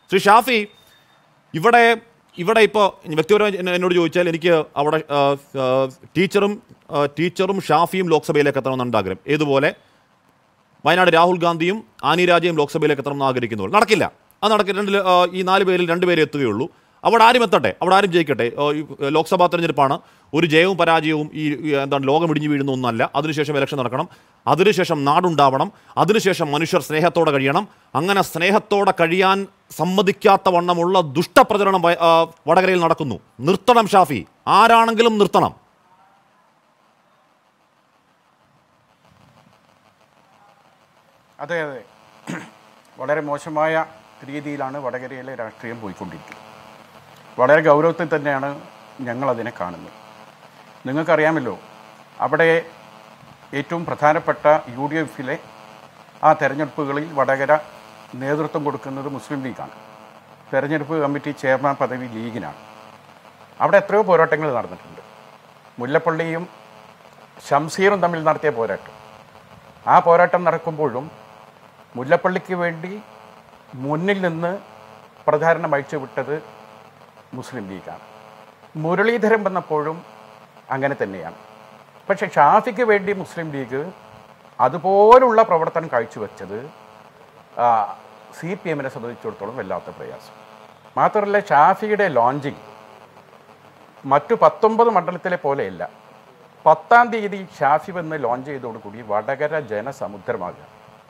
ശ്രീ ഷാഫി ഇവിടെ ഇവിടെ ഇപ്പോൾ വ്യക്തിപരമായി എന്നെ- എന്നോട് ചോദിച്ചാൽ എനിക്ക് അവിടെ ആ, ആ, ടീച്ചറും ആ, ടീച്ചറും ഷാഫിയും ലോക്സഭയിലേക്ക് എത്തണമെന്നുണ്ട് ആഗ്രഹം ഏതുപോലെ വയനാട് രാഹുൽ ഗാന്ധിയും ആനി രാജയും ലോക്സഭയിലേക്ക് എത്തണമെന്ന് ആഗ്രഹിക്കുന്നു നടക്കില്ല അത് നടക്കില്ല രണ്ട് ആ, ഈ നാല് പേരിൽ രണ്ടുപേരെ എത്തുകയുള്ളൂ അവിടെ ആരും എത്തട്ടെ അവിടെ ആരും ജയിക്കട്ടെ ആ, ഈ ലോക്സഭാ തെരഞ്ഞെടുപ്പാണ് ഒരു ജയവും പരാജയവും ഈ ഈ എന്താണ് ലോകം ഇടിഞ്ഞു വീഴുന്ന ഒന്നല്ല അതിനുശേഷം ഇലക്ഷൻ നടക്കണം അതിനുശേഷം നാടുണ്ടാവണം അതിനുശേഷം മനുഷ്യർ സ്നേഹത്തോടെ കഴിയണം അങ്ങനെ സ്നേഹത്തോടെ കഴിയാൻ സമ്മതിക്കാത്ത വണ്ണമുള്ള ദുഷ്ടപ്രചരണം വയ- ആ, വടകരയിൽ നടക്കുന്നു നിർത്തണം ഷാഫി ആരാണെങ്കിലും നിർത്തണം അതെ അതെ വളരെ മോശമായ രീതിയിലാണ് വടകരയിലെ രാഷ്ട്രീയം പോയിക്കൊണ്ടിരിക്കുന്നത് വളരെ ഗൗരവത്തിൽ തന്നെയാണ് ഞങ്ങളതിനെ കാണുന്നത് നിങ്ങൾക്കറിയാമല്ലോ അവിടെ ഏറ്റവും പ്രധാനപ്പെട്ട യു ഡി എഫിലെ ആ തെരഞ്ഞെടുപ്പുകളിൽ വടകര നേതൃത്വം കൊടുക്കുന്നത് മുസ്ലിം ലീഗാണ് തെരഞ്ഞെടുപ്പ് കമ്മിറ്റി ചെയർമാൻ പദവി ലീഗിനാണ് അവിടെ എത്രയോ പോരാട്ടങ്ങൾ നടന്നിട്ടുണ്ട് മുല്ലപ്പള്ളിയും ഷംസീറും തമ്മിൽ നടത്തിയ പോരാട്ടം ആ പോരാട്ടം നടക്കുമ്പോഴും മുല്ലപ്പള്ളിക്ക് വേണ്ടി മുന്നിൽ നിന്ന് പ്രചാരണം അഴിച്ചുവിട്ടത് മുസ്ലിം ലീഗാണ് മുരളീധരൻ വന്നപ്പോഴും അങ്ങനെ തന്നെയാണ് പക്ഷേ ഷാഫിക്ക് വേണ്ടി മുസ്ലിം ലീഗ് അതുപോലുള്ള പ്രവർത്തനം കാഴ്ചവെച്ചത് സി പി എമ്മിനെ സംബന്ധിച്ചിടത്തോളം വല്ലാത്ത പ്രയാസം മാത്രമല്ല ഷാഫിയുടെ ലോഞ്ചിങ് മറ്റു പത്തൊമ്പത് മണ്ഡലത്തിലെ പോലെയല്ല പത്താം തീയതി ഷാഫി വന്ന് ലോഞ്ച് ചെയ്തതോടുകൂടി വടകര ജനസമുദ്രമാകുക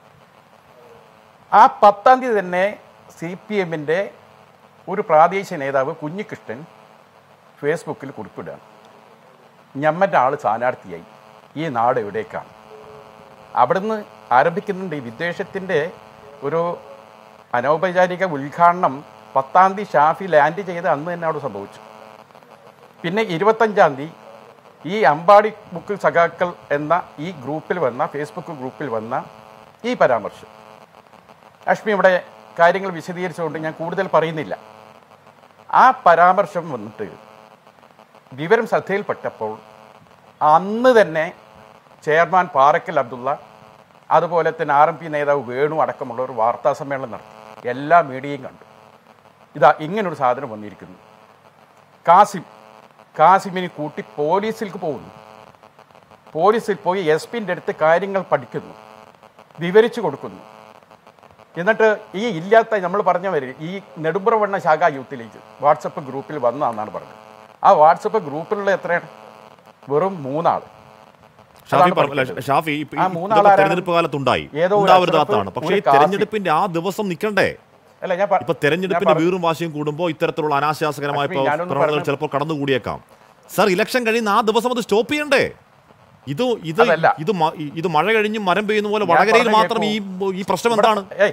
ആ പത്താം തീയതി തന്നെ സി പി എമ്മിൻ്റെ ഒരു പ്രാദേശിക നേതാവ് കുഞ്ഞികൃഷ്ണൻ ഫേസ്ബുക്കിൽ കുറിപ്പിടുകയാണ് ഞമ്മൻ്റെ ആൾ സ്ഥാനാർത്ഥിയായി ഈ നാട് എവിടേക്കാണ് അവിടുന്ന് ആരംഭിക്കുന്നുണ്ട് ഈ വിദ്വേഷത്തിൻ്റെ ഒരു അനൗപചാരിക ഉദ്ഘാടനം പത്താം തീയതി ഷാഫി ലാൻഡ് ചെയ്ത് അന്ന് തന്നെ അവിടെ സംഭവിച്ചു പിന്നെ ഇരുപത്തഞ്ചാം തീയതി ഈ അമ്പാടി ബുക്ക് സഖാക്കൾ എന്ന ഈ ഗ്രൂപ്പിൽ വന്ന ഫേസ്ബുക്ക് ഗ്രൂപ്പിൽ വന്ന ഈ പരാമർശം അഷ്മി ഇവിടെ കാര്യങ്ങൾ വിശദീകരിച്ചുകൊണ്ട് ഞാൻ കൂടുതൽ പറയുന്നില്ല ആ പരാമർശം വന്നിട്ട് വിവരം ശ്രദ്ധയിൽപ്പെട്ടപ്പോൾ അന്ന് തന്നെ ചെയർമാൻ പാറക്കൽ അബ്ദുള്ള അതുപോലെ തന്നെ ആർ എം പി നേതാവ് വേണു അടക്കമുള്ളവർ വാർത്താ സമ്മേളനം നടത്തി എല്ലാ മീഡിയയും കണ്ടു ഇതാ ഇങ്ങനൊരു സാധനം വന്നിരിക്കുന്നു കാസിം കാസിമിനെ കൂട്ടി പോലീസിലേക്ക് പോകുന്നു പോലീസിൽ പോയി എസ് പിൻ്റെ അടുത്ത് കാര്യങ്ങൾ പഠിക്കുന്നു വിവരിച്ചു കൊടുക്കുന്നു എന്നിട്ട് ഈ ഇല്ലാത്ത നമ്മൾ പറഞ്ഞവർ ഈ നെടുമ്പുറവണ്ണ ശാഖ യൂത്ത് ലീഗ് വാട്സപ്പ് ഗ്രൂപ്പിൽ വന്നതെന്നാണ് പറഞ്ഞത് ആ വാട്സപ്പ് ഗ്രൂപ്പിലുള്ള എത്രയാണ് വെറും മൂന്നാൾ ഷാഫി അതാണ് പറഞ്ഞ- അല്ല, പഠിച്ചത്. ഷാഫി ഇപ്പൊ ഈ ആ ഇതൊക്കെ മൂന്നാളാരാണ്? തെരഞ്ഞെടുപ്പ് കാലത്തുണ്ടായി ഏതോ ഒരു ഉണ്ടാവരുതാത്താണ് അഷ്റഫ്, പക്ഷേ ഈ ഒരു കാസി. തെരഞ്ഞെടുപ്പിന്റെ ആ ദിവസം നിൽക്കണ്ടേ അല്ല ഞാൻ പ- ഇപ്പൊ തെരഞ്ഞെടുപ്പിന്റെ ഞാൻ പറ- വീറും വാശിയും കൂടുമ്പോൾ ഇത്തരത്തിലുള്ള അനാശാസകരമായ അശ്വിൻ, ഞാനൊന്ന് പ്രവണതകൾ പറഞ്ഞു. ചിലപ്പോൾ കടന്നുകൂടിയേക്കാം സർ ഇലക്ഷൻ കഴിയുന്ന ആ ദിവസം അത് സ്റ്റോപ്പ് ചെയ്യണ്ടേ ഇത് ഇത് അതല്ല. ഇത് മ- ഇത് മഴ കഴിഞ്ഞ് മരം പെയ്യുന്ന പോലെ ഞാൻ വടകരയിൽ പറഞ്ഞ മാത്രം ഈ ഈ പ്രശ്നം ഇവിടെ- എന്താണ് ഏയ്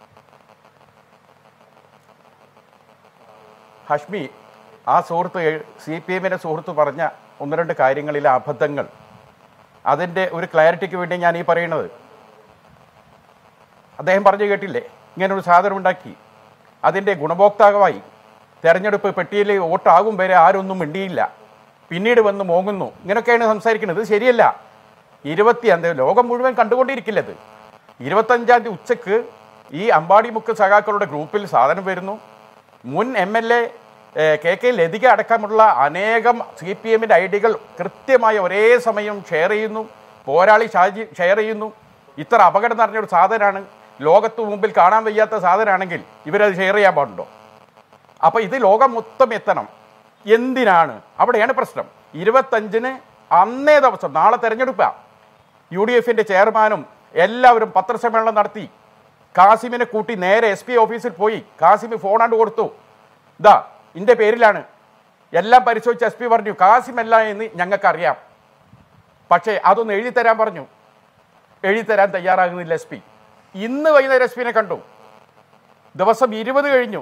ഹഷ്മി ആ സുഹൃത്ത് സി പി എമ്മിൻ്റെ സുഹൃത്ത് പറഞ്ഞ ഒന്ന് രണ്ട് കാര്യങ്ങളിലെ അബദ്ധങ്ങൾ അതിൻ്റെ ഒരു ക്ലാരിറ്റിക്ക് വേണ്ടി ഞാൻ ഈ പറയുന്നത് അദ്ദേഹം പറഞ്ഞു കേട്ടില്ലേ ഇങ്ങനെ ഒരു സാധനം ഉണ്ടാക്കി അതിൻ്റെ ഗുണഭോക്താവായി തെരഞ്ഞെടുപ്പ് പെട്ടിയിൽ വോട്ടാകും വരെ ആരൊന്നും മിണ്ടിയില്ല പിന്നീട് വന്ന് മോങ്ങുന്നു ഇങ്ങനെയൊക്കെയാണ് സംസാരിക്കുന്നത് ഇത് ശരിയല്ല ഇരുപത്തി അഞ്ച് ലോകം മുഴുവൻ കണ്ടുകൊണ്ടിരിക്കില്ല ഇത് ഇരുപത്തഞ്ചാം തീയതി ഉച്ചക്ക് ഈ അമ്പാടി മുക്ക് സഖാക്കളുടെ ഗ്രൂപ്പിൽ സാധനം വരുന്നു മുൻ M L A K K Lathika അടക്കമുള്ള അനേകം സി പി എമ്മിൻ്റെ ഐഡികൾ കൃത്യമായി ഒരേ സമയം ഷെയർ ചെയ്യുന്നു പോരാളി ഷാജി ഷെയർ ചെയ്യുന്നു ഇത്ര അപകടം നിറഞ്ഞൊരു സാധനമാണ് ലോകത്ത് മുമ്പിൽ കാണാൻ വയ്യാത്ത സാധനമാണെങ്കിൽ ഇവരത് ഷെയർ ചെയ്യാൻ പാടുണ്ടോ അപ്പോൾ ഇത് ലോകം മൊത്തം എത്തണം എന്തിനാണ് അവിടെയാണ് പ്രശ്നം ഇരുപത്തഞ്ചിന് അന്നേ ദിവസം നാളെ തെരഞ്ഞെടുപ്പാണ് യു ഡി എഫിൻ്റെ ചെയർമാനും എല്ലാവരും പത്രസമ്മേളനം നടത്തി കാസിമിനെ കൂട്ടി നേരെ എസ് പി ഓഫീസിൽ പോയി കാസിമി ഫോണാണ്ട് കൊടുത്തു ഇതാ ഇൻ്റെ പേരിലാണ് എല്ലാം പരിശോധിച്ച് എസ് പി പറഞ്ഞു കാസിമല്ല എന്ന് ഞങ്ങൾക്കറിയാം പക്ഷേ അതൊന്ന് എഴുതി തരാൻ പറഞ്ഞു എഴുതി തരാൻ തയ്യാറാകുന്നില്ല എസ് പി ഇന്ന് വൈകുന്നേരം എസ് പിനെ കണ്ടു ദിവസം ഇരുപത് കഴിഞ്ഞു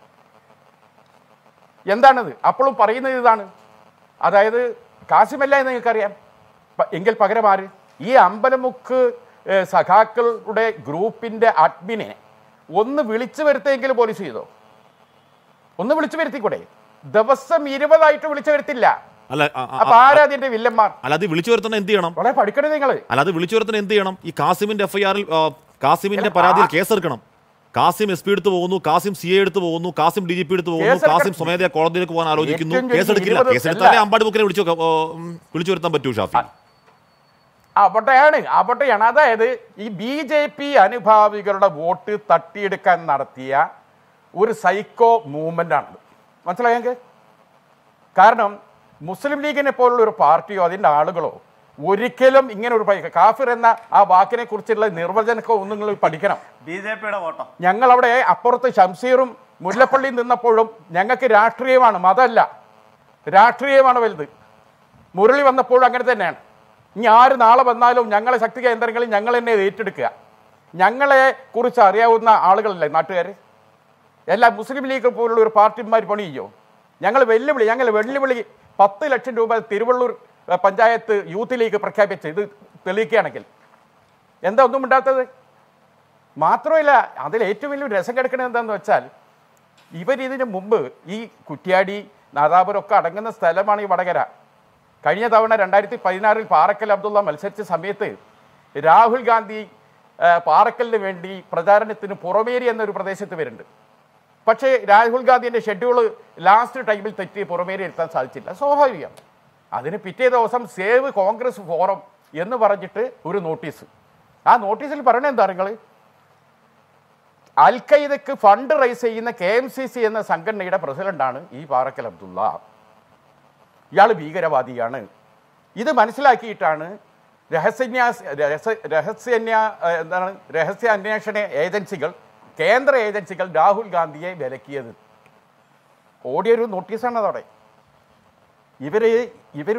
എന്താണത് അപ്പോഴും പറയുന്നത് ഇതാണ് അതായത് കാസിമല്ല എന്ന് നിങ്ങൾക്കറിയാം പ- എങ്കിൽ പകരം ആര് ഈ അമ്പലമുക്ക് ഏഹ്, സഖാക്കളുടെ ഗ്രൂപ്പിന്റെ അഡ്മിനെ ഒന്ന് വിളിച്ചു വരുത്തെങ്കിലും പോലീസ് ചെയ്തോ ഒന്ന് വിളിച്ചു വരുത്തിക്കൂടെ ദിവസം ഇരുപതായിട്ട് വിളിച്ചു വരുത്തില്ല അല്ല ആ, ആ, അപ്പൊ ആരാ അതിന്റെ വില്ലന്മാർ അല്ല അത് വിളിച്ചു വരുത്തണം എന്ത് ചെയ്യണം വളരെ പഠിക്കണേ നിങ്ങള് അല്ല അത് വിളിച്ചു വരുത്തണം എന്ത് ചെയ്യണം ഈ കാസിമിന്റെ എഫ്ഐആറിൽ കാസിമിന്റെ പരാതിയിൽ കേസെടുക്കണം കാസിം എസ് പി എടുത്ത് പോകുന്നു കാസിം സി എ എടുത്ത് പോകുന്നു കാസിം ഡി ജി പി എടുത്ത് പോകുന്നു കേസെടുക്ക- കാസിം സ്വമേധയാ കോടതിയിലേക്ക് പോകാൻ ആലോചിക്കുന്നു ഏറ്റവും ചുരുങ്ങി കേസെടുക്കില്ല ഇരുപത് കേസെടുത്താലേ അല്ല. അമ്പാടി ബുക്കിനെ വിളിച്ചു ഓ, ഉം, വിളിച്ചു വരുത്താൻ പറ്റൂ ഷാഫി അവിടെയാണ് അവിടെയാണ് അതായത് ഈ ബി ജെ പി അനുഭാവികളുടെ വോട്ട് തട്ടിയെടുക്കാൻ നടത്തിയ ഒരു സൈക്കോ മൂവ്മെന്റ് ആണ് മനസ്സിലായോ ഞങ്ങൾക്ക് കാരണം മുസ്ലിം ലീഗിനെ പോലുള്ള ഒരു പാർട്ടിയോ അതിൻ്റെ ആളുകളോ ഒരിക്കലും ഇങ്ങനെ ഒരു പൈ- കാഫിർ എന്ന ആ വാക്കിനെ കുറിച്ചുള്ള നിർവചനമൊക്കെ ഒന്നും നിങ്ങൾ പഠിക്കണം ബി ജെ പിയുടെ വോട്ടോ ഞങ്ങൾ അവിടെ അപ്പുറത്ത് ഷംസീറും മുല്ലപ്പള്ളിയും നിന്നപ്പോഴും ഞങ്ങൾക്ക് രാഷ്ട്രീയമാണ് മതമല്ല രാഷ്ട്രീയമാണ് വലുത് മുരളി വന്നപ്പോഴും അങ്ങനെ തന്നെയാണ് ഇനി ആര് നാളെ വന്നാലും ഞങ്ങളെ ശക്തി കേന്ദ്രങ്ങളിൽ ഞങ്ങൾ തന്നെ ഏറ്റെടുക്കുക ഞങ്ങളെ കുറിച്ച് അറിയാവുന്ന ആളുകളല്ലേ നാട്ടുകാർ എല്ലാ മുസ്ലിം ലീഗ് പോലുള്ള ഒരു പാർട്ടിമാർ പണി ചെയ്യോ ഞങ്ങൾ വെല്ലുവിളി ഞങ്ങൾ വെല്ലുവിളി പത്ത് ലക്ഷം രൂപ തിരുവള്ളൂർ ഏഹ്, പഞ്ചായത്ത് യൂത്ത് ലീഗ് പ്രഖ്യാപിച്ച് ഇത് തെളിയിക്കുകയാണെങ്കിൽ എന്താ ഒന്നും ഉണ്ടാത്തത് മാത്രമല്ല അതിൽ ഏറ്റവും വലിയ രസം കിടക്കുന്നത് എന്താണെന്ന് വെച്ചാൽ ഇവരിതിന് മുമ്പ് ഈ കുറ്റ്യാടി നാദാപുരമൊക്കെ അടങ്ങുന്ന സ്ഥലമാണ് ഈ വടകര കഴിഞ്ഞ തവണ രണ്ടായിരത്തി പതിനാറിൽ പാറക്കൽ അബ്ദുള്ള മത്സരിച്ച സമയത്ത് രാഹുൽ ഗാന്ധി ആ, പാറക്കലിന് വേണ്ടി പ്രചാരണത്തിന് പുറമേരി എന്നൊരു പ്രദേശത്ത് വരുന്നുണ്ട് പക്ഷേ രാഹുൽ ഗാന്ധിൻ്റെ ഷെഡ്യൂള് ലാസ്റ്റ് ടൈമിൽ തെറ്റി പുറമേരി എത്താൻ സാധിച്ചില്ല സ്വാഭാവികം അതിന് പിറ്റേ ദിവസം സേവ് കോൺഗ്രസ് ഫോറം എന്ന് പറഞ്ഞിട്ട് ഒരു നോട്ടീസ് ആ നോട്ടീസിൽ പറയണത് എന്താ നിങ്ങൾ അൽ ഖയ്ദക്ക് ഫണ്ട് റൈസ് ചെയ്യുന്ന കെ എം സി സി എന്ന സംഘടനയുടെ പ്രസിഡന്റാണ് ഈ പാറക്കൽ അബ്ദുള്ള ഇയാൾ ഭീകരവാദിയാണ് ഇത് മനസ്സിലാക്കിയിട്ടാണ് രഹസ്യന്യാസ രഹസ്യ രഹസ്യന്യാ ഏഹ് എന്താണ് രഹസ്യ അന്വേഷണ ഏജൻസികൾ കേന്ദ്ര ഏജൻസികൾ രാഹുൽ ഗാന്ധിയെ വിലക്കിയത് ഓടിയൊരു നോട്ടീസാണ് അതവിടെ ഇവർ ഇവർ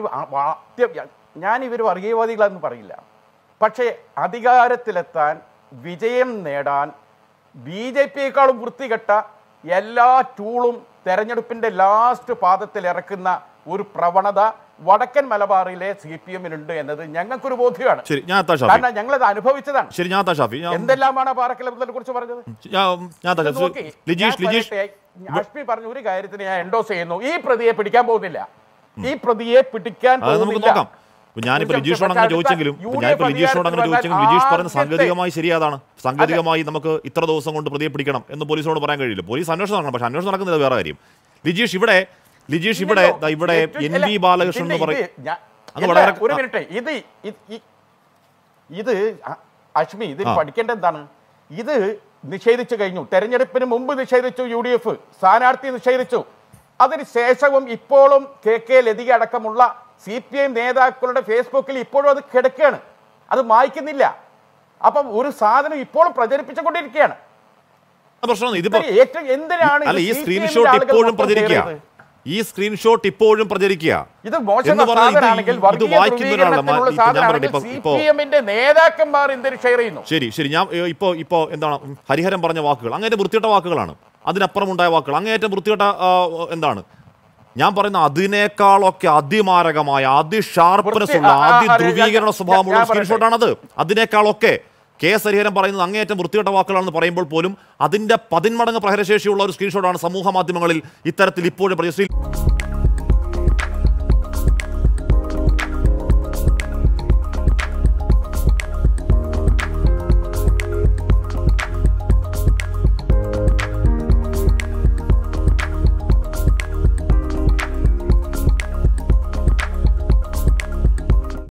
ഞാൻ ഇവർ വർഗീയവാദികളെന്ന് പറയില്ല പക്ഷേ അധികാരത്തിലെത്താൻ വിജയം നേടാൻ ബി ജെ പിയേക്കാളും വൃത്തികെട്ട എല്ലാ ടൂളും തെരഞ്ഞെടുപ്പിന്റെ ലാസ്റ്റ് പാദത്തിൽ ഇറക്കുന്ന ഒരു പ്രവണത വടക്കൻ മലബാറിലെ സി പി എമ്മിനുണ്ട് എന്നത് ഞങ്ങൾക്കൊരു ബോധ്യമാണ് ശരി ഞാൻ എത്താം ഷാഫി കാരണം ഞങ്ങളത് അനുഭവിച്ചതാണ് ശരി ഞാൻ എത്താം ഷാഫി ഞാൻ എന്തെല്ലാമാണ് ആ പാറക്കലബദ്ധത്തെ കുറിച്ച് പറഞ്ഞത് ഞാൻ ഞാൻ എത്താം ഇത് നോക്കി. ലിജീഷ് ഞാൻ ലിജീഷ് പറയട്ടെ, അഷ്മി പറഞ്ഞ ഒരു കാര്യത്തിന് ഞാൻ എൻഡോസ് ചെയ്യുന്നു ഈ പ്രതിയെ പിടിക്കാൻ പോകുന്നില്ല ഈ പ്രതിയെ പിടിക്കാൻ അത് നമുക്ക് പോകുന്നില്ല നോക്കാം ഇപ്പൊ ഞാനിപ്പോ പക്ഷേ ലിജീഷോട് അങ്ങനെ അടുത്ത ചോദിച്ചെങ്കിലും യു ഇപ്പൊ ഡി ഞാനിപ്പോ എഫ് ലിജീഷോട് അങ്ങനെ അധികാരത്തിൽ ചോദിച്ചെങ്കിലും ലിജീഷ് പറയുന്ന ആദ്യത്തെ- സാങ്കേതികമായി ശരിയാതാണ് സാങ്കേതികമായി നമുക്ക് ഇത്ര ദിവസം കൊണ്ട് പ്രതിയെ പിടിക്കണം എന്ന് പോലീസിനോട് പറയാൻ കഴിയില്ല പോലീസ് അന്വേഷണം നടക്കണം പക്ഷെ അന്വേഷണം നടക്കുന്നത് വേറെ കാര്യം ലിജീഷ് ഇവിടെ ലിജീഷ് ഇവിടെ ഇല്ലല്ലോ. ദാ ഇവിടെ ഏറ്റവും- എൻ അല്ല, വി ബാലകൃഷ്ണൻ എന്ന് ഇതിന്റെ പറയും ഇത് ഞാൻ- അങ്ങ് അല്ല, വളരെ- ഒരു ആ. മിനിറ്റ് ഇത് ഇത് ഈ- ഇത് അ- അശ്മി ഇതിൽ ആ. പഠിക്കേണ്ട എന്താണ് ഇത് നിഷേധിച്ചു കഴിഞ്ഞു തെരഞ്ഞെടുപ്പിന് മുമ്പ് നിഷേധിച്ചു യു ഡി എഫ് സ്ഥാനാർത്ഥി നിഷേധിച്ചു അതിന് ശേഷവും ഇപ്പോഴും കെ കെ ലതിക അടക്കമുള്ള സി പി എം നേതാക്കളുടെ ഫേസ്ബുക്കിൽ ഇപ്പോഴും അത് കിടക്കുകയാണ് അത് മായ്ക്കുന്നില്ല അപ്പം ഒരു സാധനം ഇപ്പോഴും പ്രചരിപ്പിച്ചുകൊണ്ടിരിക്കുകയാണ് പ്രശ്നം ഇതിപ്പോ ഇത്ര ഏറ്റവും എന്തിനാണ് അല്ല ഈ ഇത് CPM ന്റെ സ്ക്രീൻഷോട്ട് ആളുകൾ ഇപ്പോഴും മൊത്തം പ്രചരിക്കുക കയറിയത്? ഈ സ്ക്രീൻഷോട്ട് ഇപ്പോഴും പ്രചരിക്കുക ഇത് മോശം എന്ന് പറഞ്ഞാൽ ഇത് സാധനമാണെങ്കിൽ ഇത് വർഗീയ വായിക്കുന്ന ഒരാളാണ്. ധ്രുവീകരണത്തിനുള്ള ഇപ്പൊ ഞാൻ പറയട്ടെ, സാധനമാണെങ്കിൽ ഇപ്പൊ- സി ഇപ്പൊ- പി എമ്മിന്റെ നേതാക്കന്മാർ എന്തിനു ഷെയർ ചെയ്യുന്നു ശരി ശരി ഞാൻ ഏ, ഇപ്പോ ഇപ്പോ എന്താണ് ഉം, ഹരിഹരൻ പറഞ്ഞ വാക്കുകൾ അങ്ങേറ്റം വൃത്തികെട്ട വാക്കുകളാണ് അതിനപ്പുറം ഉണ്ടായ വാക്കുകൾ അങ്ങേറ്റം വൃത്തികെട്ട ആ, എന്താണ് ഞാൻ പറയുന്ന അതിനേക്കാളൊക്കെ അതിമാരകമായ അതിഷാർപ്പ്നെസ് ഉള്ള വൃത്തി- ആ, ആ, അതി ആ, ധ്രുവീകരണ ഞാൻ- സ്വഭാവമുള്ള ഞാൻ സ്ക്രീൻഷോട്ടാണത് അതിനേക്കാളൊക്കെ കെ എസ് ഹരിഹരൻ പറയുന്നത് അങ്ങേയറ്റം വൃത്തികെട്ട വാക്കുകളാണെന്ന് പറയുമ്പോൾ പോലും അതിന്റെ പതിന്മടങ്ങ് പ്രഹരശേഷിയുള്ള ഒരു സ്ക്രീൻഷോട്ടാണ് സമൂഹ മാധ്യമങ്ങളിൽ ഇത്തരത്തിൽ ഇപ്പോഴും പ്രചരിച്ചു